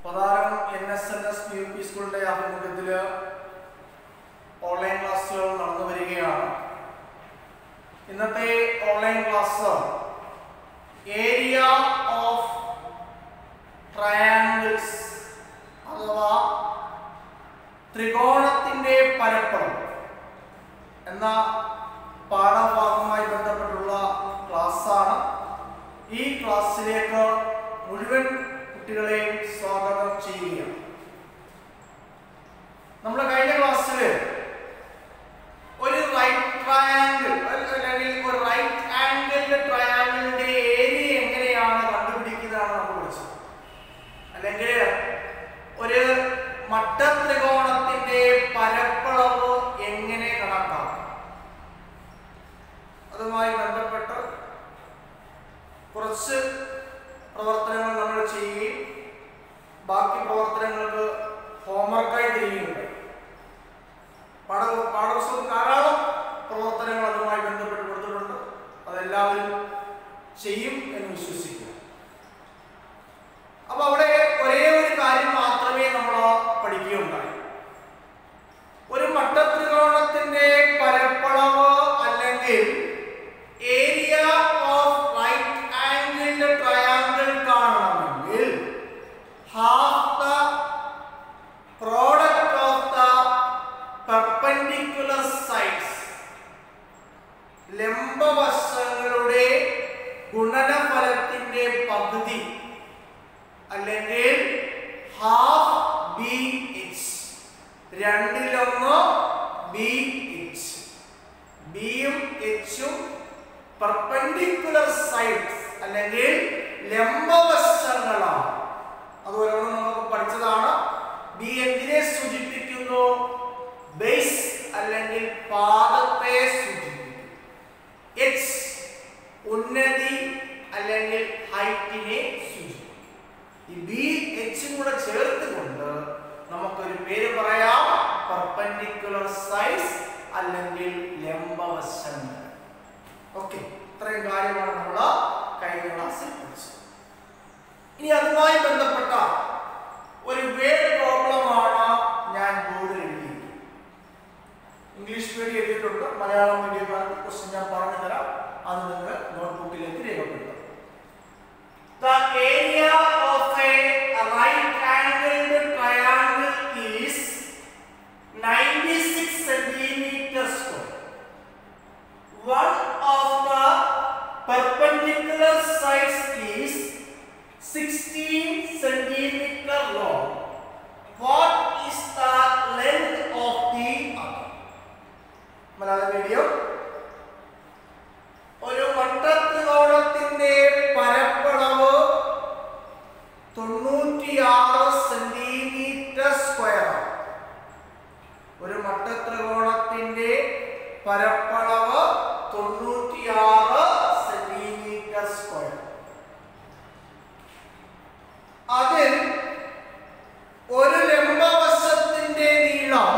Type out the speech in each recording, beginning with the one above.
Patharam N S N S P U P സ്കൂളിന്റെ ആഭിമുഖ്യത്തിൽ online ക്ലാസ്സുകൾ നടന്നു വരികയാണ് ഇന്നത്തെ online class area of triangles അഥവാ ത്രികോണത്തിന്റെ പരപ്പളം എന്ന പാഠഭാഗവുമായി ബന്ധപ്പെട്ടുള്ള ക്ലാസ്സാണ് ഈ ക്ലാസ്സിലേക്ക് മുഴുവൻ കുട്ടികളെയും സ്വാഗതം ചെയ്യുകയാണ് നമ്മൾ കഴിഞ്ഞ ക്ലാസ്സിൽ ഒരു റൈറ്റ് ട്രയാങ്കിൾ അല്ലെങ്കിൽ ഒരു റൈറ്റ് ആംഗിളിന്റെ ട്രയാങ്കിളിന്റെ ഏരിയ എങ്ങനെയാണ് കണ്ടുപിടിക്കുന്നതാണ് നമ്മൾ പഠിച്ചത് അല്ലെങ്കിൽ ഒരു മട്ടത്രികോണത്തിന്റെ പരപ്പളവ് എങ്ങനെ കണക്കാക്കാം അതുമായി ബന്ധപ്പെട്ട് കുറച്ച് പ്രവർത്തനങ്ങൾ നമ്മൾ ചെയ്യുകയും ബാക്കി പ്രവർത്തനങ്ങൾക്ക് ഹോംവർക്കായി തരികയുണ്ടായി പാഠ പാഠപുസ്തകം ധാരാളം പ്രവർത്തനങ്ങൾ അതുമായി ബന്ധപ്പെട്ട് കൊടുത്തിട്ടുണ്ട് അതെല്ലാവരും ചെയ്യും എന്ന് വിശ്വസിക്കുക അപ്പൊ അവിടെ ഒരേ ഒരു കാര്യം മാത്രമേ നമ്മൾ പഠിക്കുകയുണ്ടായി ഒരു മട്ടത്രികോണത്തിന്റെ പരപ്പളവ് അല്ലെങ്കിൽ area of right angled triangle കാണണമെങ്കിൽ half the product of the perpendicular sides ലംബവശങ്ങളുടെ ഗുണനഫലത്തിന്റെ പകുതി അല്ലെങ്കിൽ ഹാഫ് ബി എച്ച് രണ്ടിലൊന്ന് ബി എച്ച് ബിയും എച്ചും പെർപെൻഡിക്കുലർ സൈഡ്സ് അല്ലെങ്കിൽ ലംബവശങ്ങളാണ് അതുപോലെ നമുക്ക് പഠിച്ചതാണ് ബി എന്തിനെ സൂചിപ്പിക്കുന്നു ബേസ് അല്ലെങ്കിൽ പാദത്തെ സൂചിപ്പിക്കുന്നു എച്ച് ഉന്നതി അല്ലെങ്കിൽ ഹൈറ്റിനെ സൂചിപ്പിക്കും ഈ ബി എച്ചും കൂടെ ചേർത്തുകൊണ്ട് നമുക്കൊരു പേര് പറയാം പെർപെൻഡിക്കുലർ സൈസ് അല്ലെങ്കിൽ ലംബവശങ്ങൾ ഓക്കെ ഇത്രയും കാര്യമാണ് നമ്മൾ കഴിഞ്ഞ ക്ലാസ്സിൽ പഠിച്ചത് ഇനി അതുമായി ബന്ധപ്പെട്ട ഒരു വേഡ് പ്രോബ്ലമാണ് ഞാൻ ബോർഡിൽ എഴുതിയിരിക്കുന്നത് ഇംഗ്ലീഷ് മീഡിയം എഴുതിയിട്ടുണ്ട് മലയാളം മീഡിയക്കാർക്ക് ക്വസ്റ്റ്യൻ ഞാൻ പറഞ്ഞു തരാം അത് നിങ്ങൾ നോട്ട്ബുക്കിലേക്ക് രേഖപ്പെടുത്താം The area of a right-angled triangle is 96 centimeter square. One of the perpendicular sides is 16 centimeter long. What is the length of the other? Malayalam medium ഒരു വട്ടത്രികോണത്തിന്റെ പരപ്പളവ് തൊണ്ണൂറ്റിയാറ് സെന്റിമീറ്റർ സ്ക്വയർ ഒരു മട്ടത്രികോണത്തിന്റെ പരപ്പളവ് തൊണ്ണൂറ്റിയാറ് സെന്റിമീറ്റർ സ്ക്വയർ അതിൽ ഒരു ലംബവശത്തിന്റെ നീളം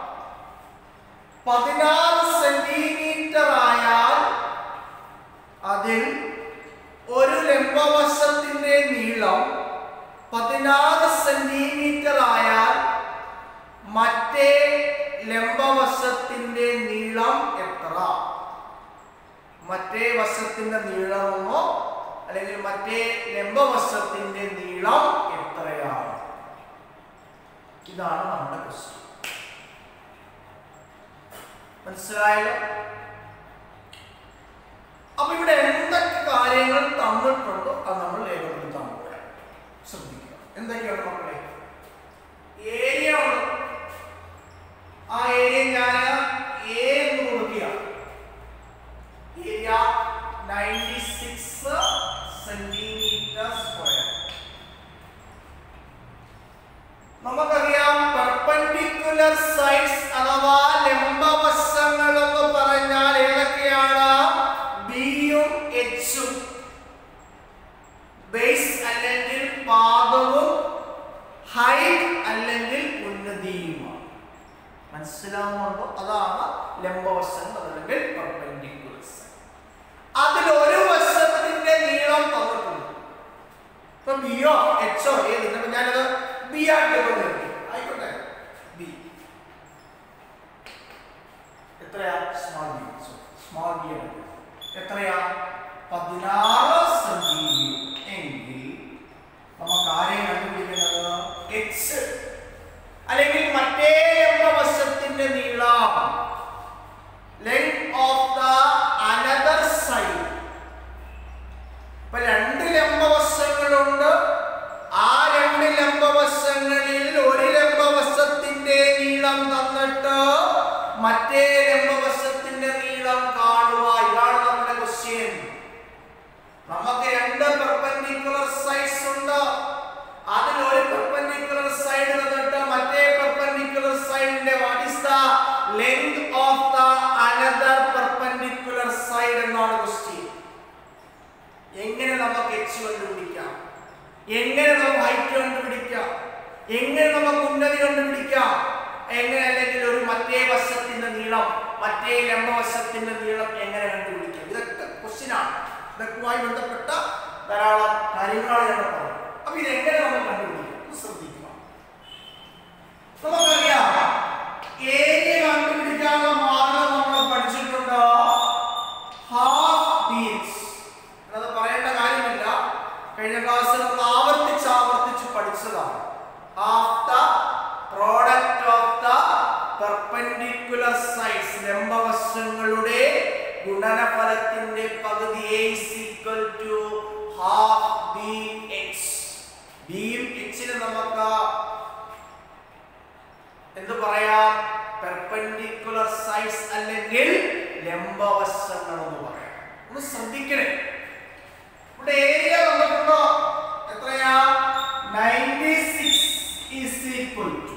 പതിനാറ് സെന്റിമീറ്റർ ആയാൽ അതിൽ ഒരു ലംബവശത്തിന്റെ നീളം പതിനാറ് സെന്റിമീറ്റർ ആയാൽ മറ്റേ ലംബവശത്തിന്റെ നീളം എത്ര മറ്റേ വശത്തിന്റെ നീളമോ അല്ലെങ്കിൽ മറ്റേ ലംബവശത്തിന്റെ നീളം എത്രയാണ് ഇതാണ് നമ്മുടെ ക്വസ്റ്റ്യൻ മനസ്സിലായല്ലോ അപ്പൊ ഇവിടെ എന്തൊക്കെ കാര്യങ്ങൾ തന്നിട്ടുണ്ടോ അത് നമ്മൾ രേഖപ്പെടുത്താൻ പോകാം ശ്രദ്ധിക്കുക എന്തൊക്കെയാണ് മക്കളെ ഏരിയ ഉണ്ട് ആ ഏരിയ ഞാൻ എ എന്ന് കൊടുക്കുക area ninety six centimetre square നമുക്കറിയാം പെർപെൻഡിക്കുലർ സൈഡ്സ് അഥവാ ലംബവശങ്ങൾ എന്ന് പറഞ്ഞാൽ ഏതൊക്കെയാണ് ബിയും എച്ചും ബേസ് അല്ലെങ്കിൽ പാദവും ഹൈറ്റ് അല്ലെങ്കിൽ ഉന്നതിയുമാണ് മനസ്സിലാവുന്നുണ്ടോ അതാണ് ലംബവശങ്ങൾ അല്ലെങ്കിൽ പെർപെൻഡിക്കുലർ സൈഡ് അതിൽ ഒരു വശത്തിന്റെ നീളം തന്നിട്ടുണ്ട് ഇപ്പൊ ബിയോ എച്ചോ ഏത് ഇപ്പൊ ഞാനത് ബി ആയിട്ട് വന്നിട്ട് ആയിക്കോട്ടെ ബി എത്രയാ സ്മാൾ ബി സ്മാൾ ബി ആണ് എത്രയാ പതിനാറ് സെന്റിമീറ്റർ എങ്കിൽ നമുക്ക് ആരെയും കണ്ടുപിടിക്കേണ്ടത് എക്സ് അല്ലെങ്കിൽ മറ്റേ ലംബവശത്തിന്റെ നീളം length of the another side ഇപ്പൊ രണ്ട് ലംബവശങ്ങളുണ്ട് ആ രണ്ട് ലംബവശങ്ങളിൽ ഒരു ലംബവശത്തിന്റെ നീളം തന്നിട്ട് മറ്റേ ലംബവശത്തിന്റെ നീളം കാണുക ഇതാണ് നമ്മുടെ ക്വസ്റ്റ്യൻ നമുക്ക് രണ്ട് പെർപെൻഡിക്കുലർ സൈഡ്സ് ഉണ്ട് അതിൽ ഒരു പെർപെൻഡിക്കുലർ സൈഡ് തന്നിട്ട് മറ്റേ പെർപെൻഡിക്കുലർ സൈഡിന്റെ what is the length of the another perpendicular side എന്നാണ് ക്വസ്റ്റ്യൻ എങ്ങനെ നമുക്ക് എച്ച് കണ്ടുപിടിക്കാം എങ്ങനെ നമുക്ക് ഹൈറ്റ് കണ്ടുപിടിക്കാം എങ്ങനെ നമുക്ക് ഉന്നതി കണ്ടുപിടിക്കാം എങ്ങനെ അല്ലെങ്കിൽ ഒരു മറ്റേ വശത്തിന്റെ നീളം മറ്റേ ലംബവശത്തിന്റെ നീളം എങ്ങനെ കണ്ടുപിടിക്കാം ഇതൊക്കെ ക്വസ്റ്റ്യൻ ആണ് ഇതൊക്കെയുമായി ബന്ധപ്പെട്ട ധാരാളം കാര്യങ്ങളാണ് ഞാൻ പറഞ്ഞത് അപ്പൊ ഇത് എങ്ങനെ നമുക്ക് കണ്ടുപിടിക്കാം ഒന്ന് ശ്രദ്ധിക്കുക നമുക്കറിയാം ഏരിയ കണ്ടുപിടിക്കാനുള്ള മാർഗം നമ്മൾ പഠിച്ചിട്ടുണ്ട് ഹാഫ് ബീറ്റ്സ് അത് പറയേണ്ട കാര്യമില്ല കഴിഞ്ഞ ക്ലാസ്സിൽ നമ്മൾ ആവർത്തിച്ച് ആവർത്തിച്ച് പഠിച്ചതാണ് half the product of the perpendicular sides ലംബവശങ്ങളുടെ ഗുണനഫലത്തിന്റെ പകുതി a is equal to half bx ബിയും എച്ചിന് നമുക്ക് എന്ത് പറയാം പെർപെൻഡിക്കുലർ സൈഡ്സ് അല്ലെങ്കിൽ ലംബവശങ്ങൾ എന്ന് പറയാം ഒന്ന് ശ്രദ്ധിക്കണേ ഇവിടെ ഏരിയ തന്നിട്ടുണ്ടോ എത്രയാ 96 is equal to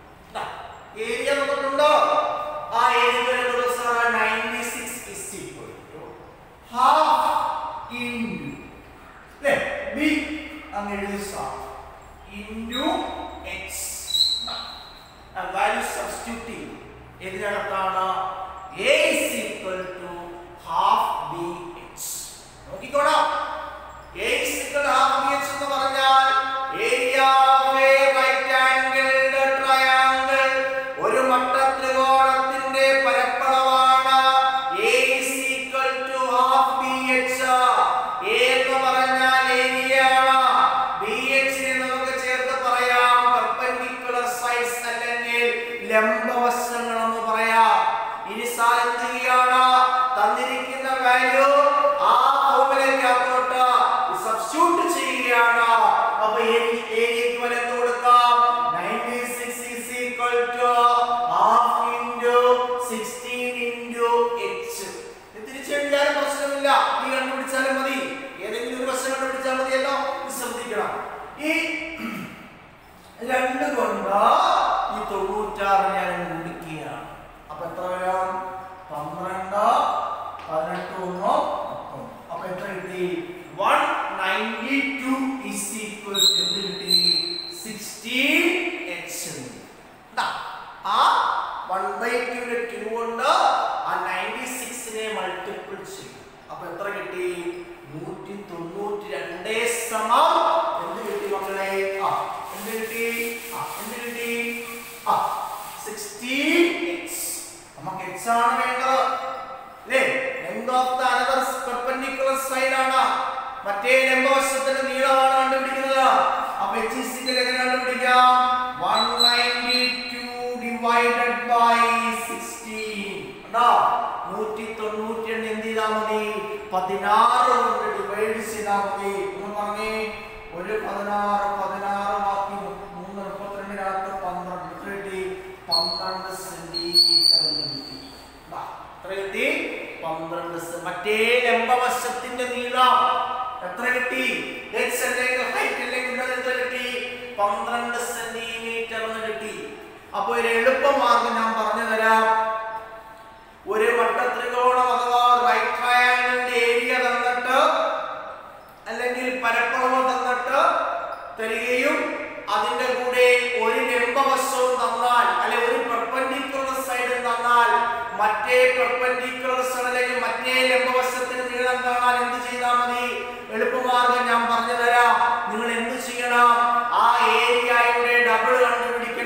ഏരിയ തന്നിട്ടുണ്ടോ ആ ഏരിയ വരുന്നത് sir 96 is equal to half into അല്ലേ ബി അങ്ങ് എഴുതി sir into x value substitute ചെയ്യും ഇതിനകത്താണ് a is equal to half bh നോക്കിക്കോണം a is equal to half bh എന്ന് പറഞ്ഞാൽ area of a right angled triangle ഒരു മട്ടത്രികോണത്തിന്റെ പരപ്പളവാണ് a is equal to half bh a എന്ന് പറഞ്ഞാൽ ഏരിയ ആണ് bh നെ നമുക്ക് ചേർത്ത് പറയാം പെർപെൻഡിക്കുലർ സൈഡ്സ് അല്ലെങ്കിൽ ലംബവശങ്ങൾ എന്ന് പറയാം ഇനി സാർ എന്ത് ചെയ്യാണ് തന്നിരിക്കുന്ന വാല്യൂ ആ ഫോമിലേക്കകത്തോട്ട് സബ്സ്റ്റിറ്റ്യൂട്ട് ചെയ്യുകയാണ് അപ്പൊ ഏരിയക്ക് വരെ എന്ത് കൊടുക്കാം 96 is equal to half into 16 into h ഇത് തിരിച്ചെഴുതിയാലും പ്രശ്നമില്ല ഈ കണ്ടുപിടിച്ചാലും മതി ഏതെങ്കിലും ഒരു വശം കണ്ടുപിടിച്ചാൽ മതിയല്ലോ ഇത് ശ്രദ്ധിക്കണം ഈ രണ്ട് കൊണ്ട് ഈ തൊണ്ണൂറ്റാറ് ഞാൻ ഗുണിക്കുകയാണ് അപ്പൊ എത്ര വരാം പന്ത്രണ്ട് പതിനെട്ട് ഒന്ന് പത്തൊമ്പത് അപ്പൊ എത്ര കിട്ടി one ninety two is equal എന്ത് കിട്ടി സിക്സ്റ്റീൻ എച്ച് ആ വൺ ബൈ ടുവിന്റെ ടു കൊണ്ട് ആ നയൻറ്റി സിക്സിനെ മൾട്ടിപ്പിൾ ചെയ്യും അപ്പൊ എത്ര കിട്ടി നൂറ്റി തൊണ്ണൂറ്റി രണ്ടേ സമം എന്ത് കിട്ടി മക്കളെ ആ എന്ത് കിട്ടി ആ എന്ത് കിട്ടി ആ സിക്സ്റ്റീൻ എക്സ് നമുക്ക് എക്സ് ആണ് വേണ്ടത് അല്ലേ length of the another perpendicular side ആണ് മറ്റേ ലംബവശത്തിന്റെ നീളമാണ് കണ്ടുപിടിക്കുന്നത് അപ്പൊ എച്ച് ഇസ് ഇക്വൽ എങ്ങനെ കണ്ടുപിടിക്കാം 192 ഡിവൈഡഡ് ബൈ 16 കണ്ടോ 192 എന്ത് ചെയ്താൽ മതി 16 കൊണ്ട് ഡിവൈഡ് ചെയ്താൽ മതി ഒന്ന് പറഞ്ഞേ ഒരു 16 16 ബാക്കി 3 32 പന്ത്രണ്ട് എത്ര കിട്ടി 12 സെന്റിമീറ്റർ എന്ന് കിട്ടി ദാ, എത്ര കിട്ടി 12 സെ- മറ്റേ ലംബവശത്തിന്റെ നീളം എത്ര കിട്ടി x അല്ലെങ്കിൽ ഹൈറ്റ് അല്ലെങ്കിൽ ഉള്ളത് എത്ര കിട്ടി 12 സെന്റിമീറ്റർ എന്ന് കിട്ടി അപ്പോൾ ഒരു എളുപ്പമാർഗം ഞാൻ പറഞ്ഞു തരാം ഒരു വട്ടത്രികോണം അഥവാ റൈറ്റ് ട്രയാങ്കിളിന്റെ ഏരിയ തന്നിട്ട് അല്ലെങ്കിൽ പരപ്പളവ് തന്നിട്ട് തരികയും അതിന്റെ കൂടെ ഒരു ലംബവശവും തന്നാൽ അല്ലെ ഒരു പെർപെൻഡിക്കുലർ സൈഡ് തന്നാൽ മറ്റേ പെർപെൻഡിക്കുലർ സൈഡ് അല്ലെങ്കിൽ മറ്റേ ലംബവശത്തിന് നീളം കാണാൻ എന്ത് ചെയ്താൽ മതി എളുപ്പമാർഗം ഞാൻ പറഞ്ഞു തരാം നിങ്ങൾ എന്ത് ചെയ്യണം ആ ഏരിയയുടെ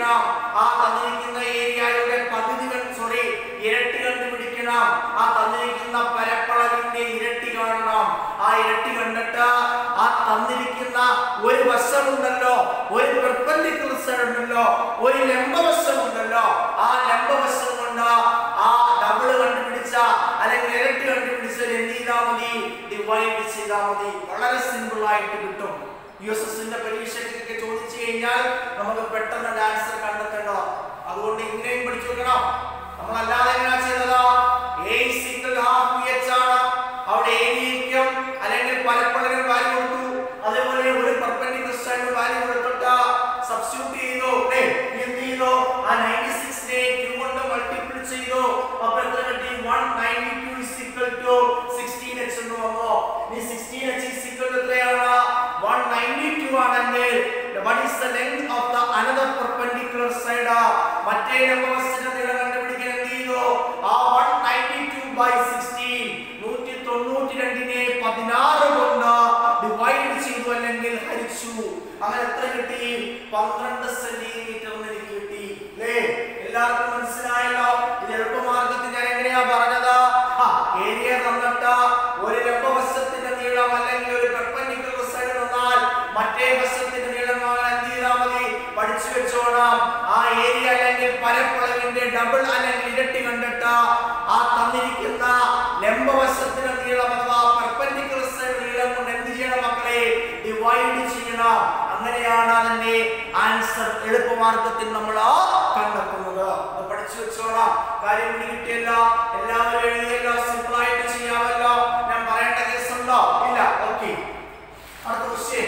കണ്ടുപിടിക്കണം ആ തന്നിരിക്കുന്ന ഏരിയയുടെ പകുതി സോറി ഇരട്ടി കണ്ടുപിടിക്കണം ആ തന്നിരിക്കുന്ന പരപ്പളവിന്റെ ഇരട്ടി കാണണം ആ ഇരട്ടി കണ്ടിട്ട് ആ തന്നിരിക്കുന്ന ഒരു വശമുണ്ടല്ലോ ഒരു പെർപെൻഡിക്കുലർ സൈഡ് ഉണ്ടല്ലോ ഒരു ലംബവശം ഉണ്ടല്ലോ ആ ലംബവശം കൊണ്ട് ആ ഡബിൾ കണ്ടുപിടിച്ച അല്ലെങ്കിൽ ഇരട്ടി കണ്ടുപിടിച്ച എന്ത് ചെയ്താൽ മതി ഡിവൈഡ് ചെയ്താൽ മതി വളരെ സിമ്പിൾ ആയിട്ട് കിട്ടും യു എസ് എസിന്റെ പരീക്ഷയ്ക്കൊക്കെ ചോദിച്ചു കഴിഞ്ഞാൽ നമുക്ക് പെട്ടെന്ന് ആൻസർ കണ്ടെത്തേണ്ടതാണ് അതുകൊണ്ട് ഇങ്ങനെയും പഠിച്ചു വെക്കണം നമ്മളല്ലാതെ എങ്ങനെയാ ചെയ്തത് A single half P H ആണ് അവിടെ ഏരിയയ്ക്കും അല്ലെങ്കിൽ പലപ്പോഴും വാല്യൂ കൊടുത്തു അതേപോലെ ഒരു പെർപെൻഡിക്കുലർ സൈഡ് വാല്യൂ കൊടുത്തിട്ട് സബ്സ്റ്റിറ്റ്യൂട്ട് ചെയ്തു അല്ലേ എന്ത് ചെയ്തു ആ 96 നെ q കൊണ്ട് മൾട്ടിപ്പിൾ ചെയ്തു അപ്പോൾ എത്ര കിട്ടി 192 is equal to 16h എന്ന് വന്നു ഈ 16h is equal to എത്രയാണ് 192 ആണെങ്കിൽ what is the length of the another perpendicular side മറ്റേ ലംബവശത്തിന്റെ നീളം കണ്ടുപിടിക്കാൻ എന്ത് ചെയ്തു ആ 192 by 16 192നെ 16 കൊണ്ട് ഡിവൈഡ് ചെയ്തു അല്ലെങ്കിൽ ഹരിച്ചു അങ്ങനെ എത്ര കിട്ടി 12 സെന്റിമീറ്റർ എന്ന് എനിക്ക് കിട്ടി അല്ലേ എല്ലാവർക്കും മനസ്സിലായല്ലോ ഇത് എളുപ്പമാർഗത്തിൽ ഞാൻ എങ്ങനെയാ പറഞ്ഞത് ആ ഏരിയ തന്നിട്ട് ഒരു ലംബവശത്തിന്റെ നീളം അല്ലെങ്കിൽ ഒരു പെർപെൻഡിക്കുലർ സൈഡ് തന്നാൽ മറ്റേ വശത്തിന്റെ നീളം കാണാൻ എന്ത് ചെയ്താൽ മതി പഠിച്ചു വെച്ചോണം ആ ഏരിയ അല്ലെങ്കിൽ പരപ്പളവിന്റെ ഡബിൾ അല്ലെങ്കിൽ ഇരട്ടി കണ്ടിട്ട് ആ തന്നിരിക്കുന്ന ലംബവശത്തിന്റെ നീളം അഥവാ പെർപെൻഡിക്കുലർ സൈഡ് നീളം കൊണ്ട് എന്ത് ചെയ്യണം മക്കളെ ഡിവൈഡ് ചെയ്യണം അങ്ങനെയാണ് അതിന്റെ ആൻസർ എളുപ്പമാർഗത്തിൽ നമ്മൾ കണ്ടെത്തുന്നത് അത് പഠിച്ചു വെച്ചോളാം കാര്യം പിടി കിട്ടിയല്ലോ എല്ലാവരും എഴുതിയല്ലോ സിമ്പിൾ ആയിട്ട് ചെയ്യാമല്ലോ ഞാൻ പറയേണ്ട കേസ് ഉണ്ടോ ഇല്ല ഓക്കെ അടുത്ത ക്വസ്റ്റ്യൻ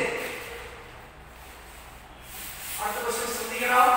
അടുത്ത ക്വസ്റ്റ്യൻ ശ്രദ്ധിക്കണം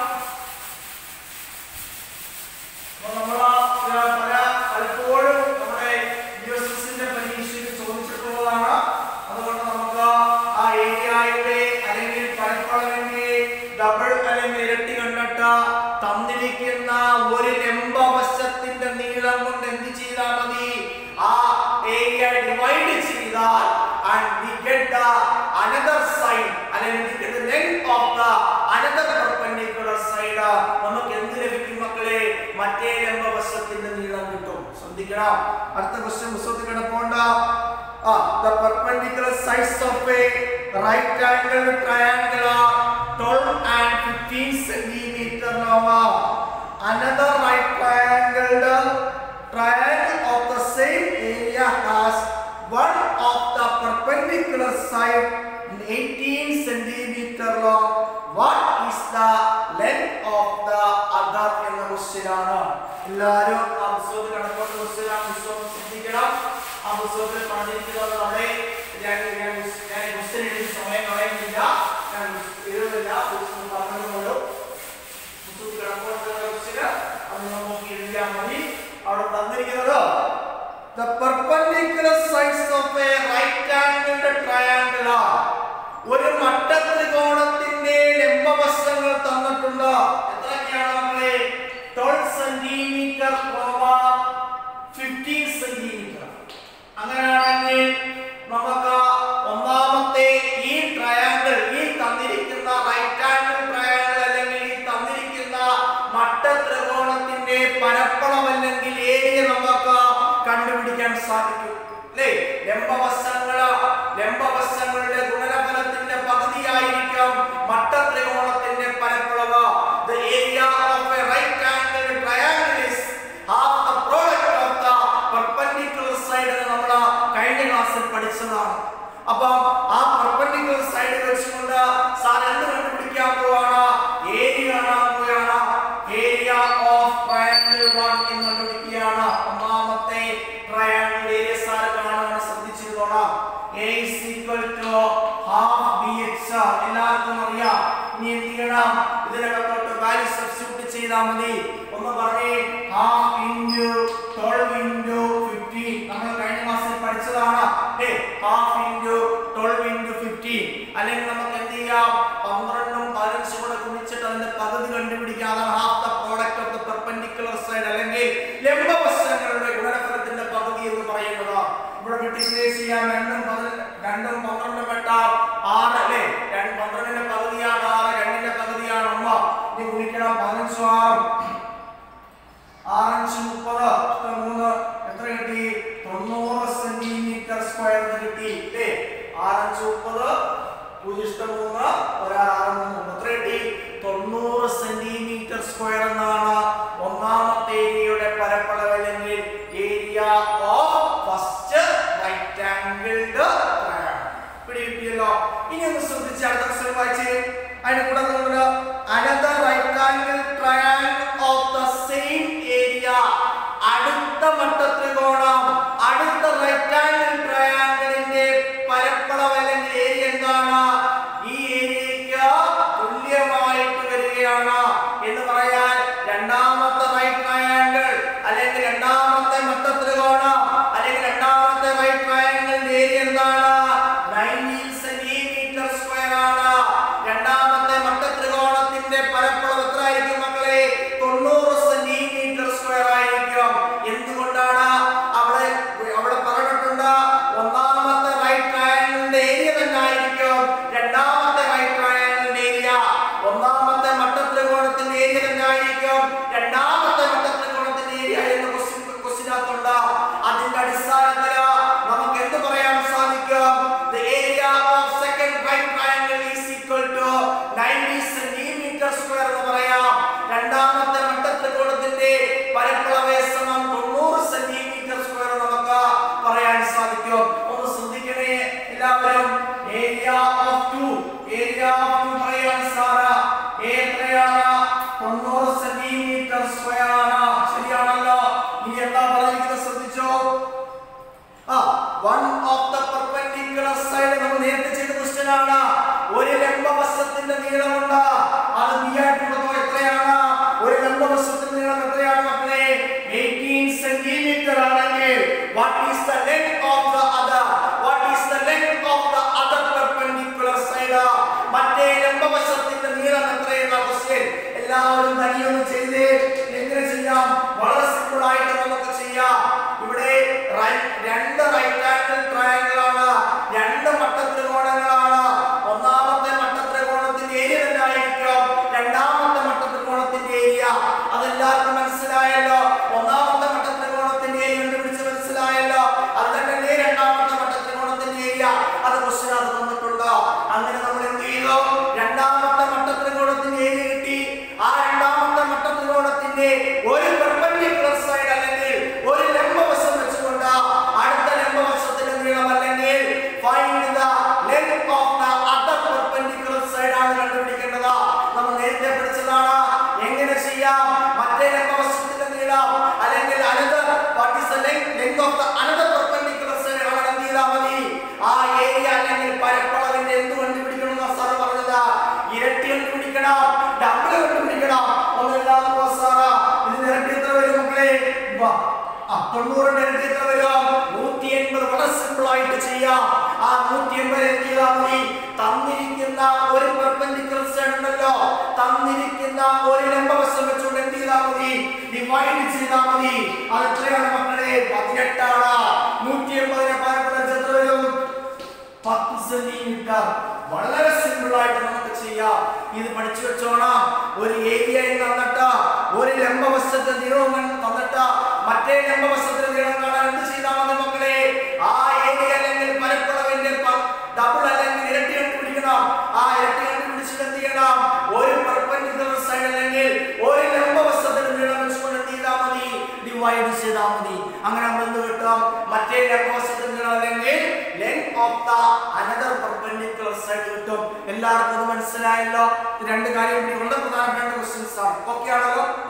അപ്പോൾ നമ്മള് ഇത് പല പലപ്പോഴും നമ്മുടെ യുഎസ്എസിന്റെ പരീക്ഷയിൽ ചോദിച്ചിട്ടുള്ളതാണ് അതുകൊണ്ട് നമുക്ക് ആ ഏരിയയുടെ അല്ലെങ്കിൽ പരപ്പളവിന്റെ ഡബിൾ അല്ലെങ്കിൽ ഇരട്ടി കണ്ടിട്ട് തന്നിരിക്കുന്ന ഒരു ലംബവശത്തിന്റെ നീളം കൊണ്ട് എന്ത് ചെയ്താൽ മതി ആ ഏരിയ ഡിവൈഡ് ചെയ്താൽ and we get the another side അല്ലെങ്കിൽ we get the length of the another perpendicular side നമുക്ക് എന്ത് ലഭിക്കും മക്കളെ മറ്റേ ലംബവശത്തിന്റെ നീളം കിട്ടും ശ്രദ്ധിക്കണം അടുത്ത ക്വസ്റ്റ്യൻ പുസ്തകത്തിൽ കിടപ്പുണ്ട് ആ the perpendicular sides of a right angled triangle are 12 and 15 centimeter long another right triangled triangle of the same area has one of the perpendicular side 18 centimeter long what is the length of the other എന്ന question ആണ് എല്ലാവരും ആ പുസ്തകത്തിൽ കണക്കോട്ട് question ആ പുസ്തകം ശ്രദ്ധിക്കണം ആ പുസ്തകത്തിൽ പറഞ്ഞിരിക്കുന്നത് നമ്മുടെ ഞാൻ ഞാൻ ഞാൻ ക്വസ്റ്റ്യൻ എഴുതി സമയം കളയുന്നില്ല ഞാൻ എഴുതുന്നില്ല പുസ്തകം പറഞ്ഞതുകൊണ്ടും പുസ്തകത്തിൽ കണക്കോട്ട് ക്വസ്റ്റ്യൻ അത് നോക്കി എഴുതിയാൽ മതി അവിടെ തന്നിരിക്കുന്നത് the perpendicular sides of a right angled triangle are ഒരു മട്ടത്രികോണത്തിന്റെ ലംബവശങ്ങൾ തന്നിട്ടുണ്ട് എത്രയൊക്കെയാണ് നമ്മളെ 12 സെന്റിമീറ്റർ ഫിഫ്റ്റീൻ സെന്റിമീറ്റർ അങ്ങനെയാണെങ്കിൽ നമുക്ക് ഒന്നാമത്തെ ഈ ട്രയാങ്കിൾ ഈ തന്നിരിക്കുന്ന റൈറ്റ് ആംഗിൾ ട്രയാങ്കിൾ അല്ലെങ്കിൽ ഈ തന്നിരിക്കുന്ന മട്ടത്രികോണത്തിന്റെ പരപ്പളം അല്ലെങ്കിൽ ഏരിയ നമുക്ക് കണ്ടുപിടിക്കാൻ സാധിക്കും അല്ലേ ലംബവശങ്ങള് ലംബവശങ്ങളുടെ ഗുണനഫലത്തിന്റെ പകുതിയായിരിക്കും മട്ടത്രികോണത്തിന്റെ പരപ്പളവ് the area of a right angled triangle is half the product of the perpendicular side എന്ന് നമ്മൾ കഴിഞ്ഞ ക്ലാസ്സിൽ പഠിച്ചതാണ് അപ്പം ആ പെർപെൻഡിക്കുലർ സൈഡ് വെച്ചുകൊണ്ട് സാർ എന്ത് കണ്ടുപിടിക്കാൻ പോവാണ് ഏരിയ കാണാൻ പോവുകയാണ് ഏരിയ ഓഫ് ട്രയാങ്കിൾ വൺ എന്ന് കണ്ടുപിടിക്കുകയാണ് ഒന്നാമത്തെ ട്രയാങ്കിൾ ഏരിയ സാർ കാണാൻ ശ്രദ്ധിച്ചിരുന്നോളാം a is equal to half bh എല്ലാവർക്കും അറിയാം ഇനി എന്ത് ചെയ്യണം ഇതിനകത്തോട്ട് വാല്യൂ സബ്സ്റ്റിറ്റ്യൂട്ട് ചെയ്താൽ മതി ഒന്ന് പറഞ്ഞേ half into 12 into 15 നമ്മൾ കഴിഞ്ഞ ക്ലാസ്സിൽ പഠിച്ചതാണ് ഏ half into 12 into 15 അല്ലെങ്കിൽ നമുക്ക് എന്ത് ചെയ്യാം 12ഉം 15ഉം കൂടെ ഗുണിച്ചിട്ട് അതിന്റെ പകുതി കണ്ടുപിടിക്കാം അതാണ് half the product of the perpendicular side അല്ലെങ്കിൽ ലംബവശങ്ങളുടെ ഗുണനഫലത്തിന്റെ പകുതി എന്ന് പറയുന്നത് ഇവിടെ മൾട്ടിപ്ലൈസ് ചെയ്യാൻ രണ്ടും പതിന- രണ്ടും പന്ത്രണ്ടും വെട്ടാം ആറ് അല്ലേ രണ്ട് പന്ത്രണ്ടിന്റെ പകുതിയാണ് ആറ് രണ്ടിന്റെ പകുതിയാണ് ഒന്ന് ഇനി ഗുണിക്കണം ചെയ്യാം പതിനഞ്ചും ആറും ആറഞ്ച് മുപ്പത് ഇഷ്ടം മൂന്ന് എത്ര കിട്ടി തൊണ്ണൂറ് സെന്റിമീറ്റർ സ്ക്വയർ എന്ന് കിട്ടി അല്ലേ ആറഞ്ച് മുപ്പത് പൂജ്യം ഇഷ്ടം മൂന്ന് ഒരാറ് മൂന്ന് എത്ര കിട്ടി തൊണ്ണൂറ് സെന്റിമീറ്റർ സ്ക്വയർ എന്നാണ് ഒന്നാമത്തെ ഏരിയയുടെ പരപ്പളവ് അല്ലെങ്കിൽ ഏരിയ ഓഫ് ഫസ്റ്റ് റൈറ്റാങ്കിൾഡ് പിടി കിട്ടിയല്ലോ ഇനി ഒന്ന് ശ്രദ്ധിച്ച് അടുത്ത ക്വസ്റ്റ്യൻ വായിച്ചേ അതിന്റെ കൂടെ നമുക്ക് another right angle triangle of the same area അടുത്ത മട്ടത്രികോണം അടുത്ത റൈറ്റാങ്കിൾ ട്രയാങ്കിളിന്റെ പരപ്പളവ് അല്ലെങ്കിൽ ഏരിയ എന്താണ് ഈ ഏരിയയ്ക്ക് തുല്യമായിട്ട് വരികയാണ് എന്ന് പറയാൻ രണ്ടാമത്തെ റൈറ്റ് ട്രയാങ്കിൾ അല്ലെങ്കിൽ രണ്ടാമത്തെ മട്ടത്രികോണം അല്ലെങ്കിൽ രണ്ടാമത്തെ റൈറ്റ് ട്രയാങ്കിളിന്റെ ഏരിയ എന്താണ് 19 സെന്റിമീറ്റർ സ്ക്വയർ ആണ് രണ്ടാമത്തെ മട്ടത്രികോണത്തിന്റെ പരപ്പളവ് എത്ര ആയിരിക്കും മക്കളെ തൊണ്ണൂറ് സെന്റിമീറ്റർ സ്ക്വയർ ആയിരിക്കും എന്തുകൊണ്ടാണ് അവിടെ അവിടെ പറഞ്ഞിട്ടുണ്ട് ഒന്നാമത്തെ റൈറ്റ് ട്രയാങ്കിളിന്റെ ഏരിയ തന്നെ ആയിരിക്കും രണ്ടാമത്തെ റൈറ്റ് ട്രയാങ്കിളിന്റെ ഏരിയ ഒന്നാമത്തെ മട്ടത്രികോണത്തിന്റെ ഏരിയ തന്നെ ആയിരിക്കും രണ്ടാമത്തെ മട്ടത്രികോണത്തിന്റെ ഏരിയ എന്ന് ക്വസ്റ്റ്യൻ ക്വസ്റ്റ്യനകത്തുണ്ട് അതിന്റെ അടിസ്ഥാനത്തിൽ നമുക്ക് എന്ത് പറയാൻ സാധിക്കും the area of second right triangle is equal to 90 centimeter square എന്ന് പറയാം രണ്ടാമത്തെ മട്ടത്രികോണത്തിന്റെ പരപ്പളവ് സമം 90 സെന്റിമീറ്റർ സ്ക്വയർ നമുക്ക് പറയാൻ സാധിക്കും ഒന്ന് ശ്രദ്ധിക്കണേ എല്ലാവരും area of two area of two പറയാൻ സാറാ A എത്രയാണ് 90 സെന്റിമീറ്റർ സ്ക്വയർ ആണ് ശരിയാണല്ലോ ഇനി എന്താ പറഞ്ഞിരിക്കുന്നത് ശ്രദ്ധിച്ചോ ആ one of the perpendicular side നമ്മൾ നേരത്തെ ചെയ്ത ക്വസ്റ്റ്യൻ ആണ് ഒരു ലംബവശത്തിന്റെ നീളമുണ്ട് അത് ബി ആയിട്ട് കൊടുത്തോ എത്രയാണ് ഒരു ലംബവശത്തിന്റെ നീളം എത്രയാണ് മക്കളെ 18 സെന്റിമീറ്റർ ആണെങ്കിൽ what is the length of the other what is the length of the other perpendicular side മറ്റേ ലംബവശത്തിന്റെ നീളം എത്രയെന്ന ക്വസ്റ്റ്യൻ എല്ലാവരും തനിയൊന്ന് ചെയ്തേ എങ്ങനെ ചെയ്യാം വളരെ സിമ്പിൾ ആയിട്ട് നമുക്ക് ചെയ്യാം ഇവിടെ റൈ- രണ്ട് റൈറ്റ് ആംഗിൾ ട്രയാങ്കിൾ ആണ് രണ്ട് മട്ടത്രികോണങ്ങളാണ് ഒന്നാമത്തെ മട്ടത്രികോണത്തിന്റെ ഏരിയ തന്നെ ആയിരിക്കും രണ്ടാമത്തെ മട്ടത്രികോണത്തിന്റെ ഏരിയ അതെല്ലാവർക്കും മനസ്സിലായല്ലോ ഒന്നാമത്തെ മട്ടത്രികോണത്തിന്റെ ഏരിയ കണ്ടുപിടിച്ച് മനസ്സിലായല്ലോ അത് തന്നെയല്ലേ രണ്ടാമത്തെ മട്ടത്രികോണത്തിന്റെ ഏരിയ അത് ക്വസ്റ്റ്യൻ അത് തന്നിട്ടുണ്ട് അങ്ങനെ നമ്മൾ എന്ത് ചെയ്തു രണ്ടാമത്തെ മട്ടത്രികോണത്തിന്റെ ഏരിയ കിട്ടി ആ രണ്ടാമത്തെ മട്ടത്രികോണത്തിന്റെ ഒരു പെർപെൻഡിക്കുലർ സൈഡ് അല്ലെങ്കിൽ ഒരു ലംബവശം വെച്ചുകൊണ്ട് അടുത്ത ലംബവശത്തിന്റെ നീളം അല്ലെങ്കിൽ find the length of the other perpendicular side ആണ് കണ്ടുപിടിക്കേണ്ടത് നമ്മൾ നേരത്തെ പഠിച്ചതാണ് എങ്ങനെ ചെയ്യാം മറ്റേ ലംബവശത്തിന്റെ നീളം അല്ലെങ്കിൽ another what is the length length of the another perpendicular side ആണ് എന്ത് ചെയ്താൽ മതി ആ ഏരിയ അല്ലെങ്കിൽ പരപ്പളവിന്റെ എന്ത് കണ്ടുപിടിക്കണം എന്നാ സാറ് പറഞ്ഞത് ഇരട്ടി കണ്ടുപിടിക്കണം ഡബിൾ കണ്ടുപിടിക്കണം ഒന്നെല്ലാവർക്കും സാറാ ഇതിന് ഇരട്ടി എത്ര വരും മക്കളെ വാ. ആ തൊണ്ണൂറിന്റെ ഇരട്ടി എത്ര വരും നൂറ്റി എൺപത് വളരെ സിമ്പിൾ ആയിട്ട് ചെയ്യാം ആ നൂറ്റി എൺപത് എന്ത് ചെയ്താൽ മതി തന്നിരിക്കുന്ന ഒരു പെർപെൻഡിക്കുലർ സൈഡ് ഉണ്ടല്ലോ തന്നിരിക്കുന്ന ഒരു ലംബവശം വെച്ചുകൊണ്ട് എന്ത് ചെയ്താൽ മതി ഡിവൈഡ് ചെയ്താൽ മതി അത് എത്രയാണ് മക്കളെ പതിനെട്ടാണ് നൂറ്റി എൺപതിനെ പതിനെട്ട് എത്ര വരും പത്ത് സെന്റിമീറ്റർ വളരെ സിമ്പിൾ ആയിട്ട് നമുക്ക് ചെയ്യാം ഇത് പഠിച്ചു വെച്ചോണം ഒരു ഏരിയ തന്നിട്ട് ഒരു ലംബവശത്തെ നീളം തന്നിട്ട് മറ്റേ ലംബവശത്തിന്റെ നീളം കാണാൻ എന്ത് ചെയ്താൽ മതി മക്കളെ ആ ഏരിയ അല്ലെങ്കിൽ പരപ്പളവിന്റെ ഡബിൾ അല്ലെങ്കിൽ ഇരട്ടി കണ്ടുപിടിക്കണം ആ ഇരട്ടി കണ്ടുപിടിച്ചിട്ട് എന്ത് ചെയ്യണം ഒരു പെർപെൻഡിക്കുലർ സൈഡ് അല്ലെങ്കിൽ ഒരു ലംബവശത്തിന്റെ നീളം വെച്ചുകൊണ്ട് എന്ത് ചെയ്താൽ മതി ഡിവൈഡ് ചെയ്താൽ മതി അങ്ങനെ നമ്മൾ എന്ത് കിട്ടും മറ്റേ ലംബവശത്തിന്റെ നീളം അല്ലെങ്കിൽ length of the another perpendicular side കിട്ടും എല്ലാവർക്കും ഇത് മനസ്സിലായല്ലോ ഇത് രണ്ട് കാര്യം കൂടി വളരെ പ്രധാനപ്പെട്ട ക്വസ്റ്റ്യൻസ് ആണ് ഓക്കെ ആണല്ലോ